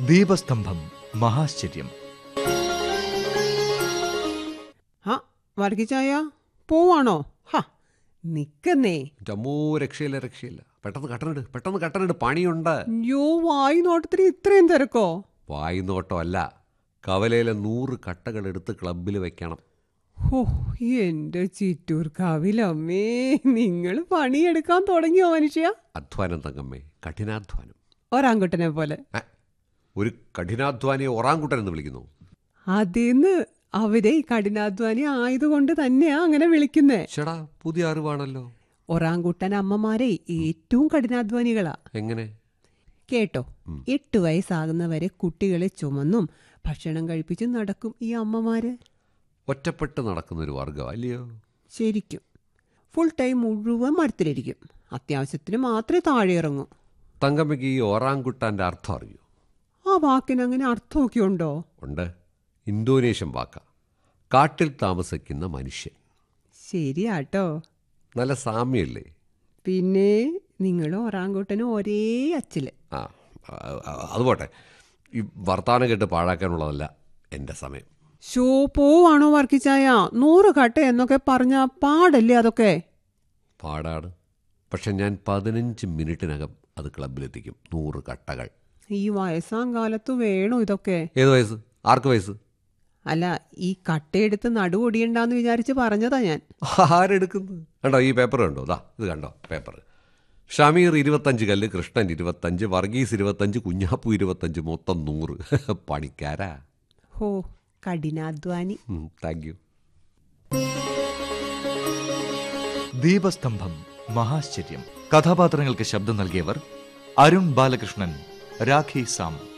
ദീപസ്തംഭം മഹാശ്ചര്യം ആ വർഗിച്ചായ പോവാണോ ഹ നിക്കുന്നേ ജമ്മോ രക്ഷയില്ല രക്ഷയില്ല പെട്ടെന്ന് കട്ടനിട് പെട്ടെന്ന് കട്ടനിട് പണിയുണ്ട് യോ വായി നോട്ടത്തിന് ഇത്രയും തിരക്കോ വായുനോട്ടമല്ല കവലയിലെ നൂറ് കട്ടകൾ എടുത്ത് ക്ലബിൽ വെക്കണം ഹോ എന്റെ ചിറ്റൂർ കാവിലമ്മേ നിങ്ങൾ പണിയെടുക്കാൻ തുടങ്ങിയോ മനുഷ്യ അധ്വാനം തങ്കമ്മേ കഠിനാധ്വാനം ഒരാങ്കുട്ടനെ പോലെ ഏ, ഒരു കഠിനാധ്വാനിയെ ഒറാങ്കുട്ടൻ എന്ന് വിളിക്കുന്നു അതിന്ന് അവരെ ഈ കഠിനാധ്വാനി ആയതുകൊണ്ട് തന്നെയാ അങ്ങനെ വിളിക്കുന്നേ ചേടാ പുതിയ അറിവാണല്ലോ ഒറാങ്കുട്ടൻ അമ്മമാരെ ഏറ്റവും കഠിനാധ്വാനികളാ എങ്ങനെ കേട്ടോ എട്ട് വയസ്സാകുന്നവരെ കുട്ടികളെ ചുമന്നും ഭക്ഷണം കഴിപ്പിച്ചും നടക്കും ഈ അമ്മമാര് ഒറ്റപ്പെട്ട് നടക്കുന്ന ഒരു വർഗം അല്ലയോ ശരിക്കും ഫുൾ ടൈം മുഴുവൻ മരത്തിലിരിക്കും അത്യാവശ്യത്തിന് മാത്രമേ താഴെ ഇറങ്ങൂ തങ്കമ്മയ്ക്ക് ഈ ഒറാങ്കുട്ടാൻ്റെ അർത്ഥം അറിയൂ ആ വാക്കിന് അങ്ങനെ അർത്ഥമൊക്കെ ഉണ്ടോ ഉണ്ട് ഇന്തോനേഷ്യൻ വാക്ക കാട്ടിൽ താമസിക്കുന്ന മനുഷ്യൻ ശരിയാട്ടോ നല്ല സാമ്യല്ലേ പിന്നെ നിങ്ങൾ ഒറാങ്കൂട്ടനും ഒരേ അച്ചില് ആ ആ, ആ, അത് പോട്ടെ ഈ വർത്തമാനം കേട്ട് പാഴാക്കാനുള്ളതല്ല എൻ്റെ സമയം ഷോ പോവാണോ വർക്കിച്ചായ നൂറ് കട്ട എന്നൊക്കെ പറഞ്ഞ പാടല്ലേ അതൊക്കെ പാടാണ് പക്ഷെ ഞാൻ പതിനഞ്ച് മിനിറ്റിനകം അത് ക്ലബിലെത്തിക്കും നൂറ് കട്ടകൾ ഈ വയസ്സാം കാലത്ത് വേണോ ഇതൊക്കെ ഏത് വയസ്സ് ആർക്ക് വയസ്സ് അല്ല ഈ കട്ടയെടുത്ത് നടുവൊടിയണ്ടെന്ന് വിചാരിച്ച് പറഞ്ഞതാ ഞാൻ ആരെടുക്കുന്നു കണ്ടോ ഈ പേപ്പർ കണ്ടോ ദാ ഇത് കണ്ടോ പേപ്പർ ഷമീർ ഇരുപത്തഞ്ച് കല്ല് കൃഷ്ണൻ ഇരുപത്തഞ്ച് വർഗീസ് ഇരുപത്തഞ്ച് കുഞ്ഞാപ്പു ഇരുപത്തഞ്ച് മൊത്തം നൂറ് പണിക്കാരാ ഹോ കഠിനാധ്വാനി താങ്ക് യു ദീപസ്തംഭം മഹാശ്ചര്യം കഥാപാത്രങ്ങൾക്ക് ശബ്ദം നൽകിയവർ അരുൺ ബാലകൃഷ്ണൻ രാഖി സാം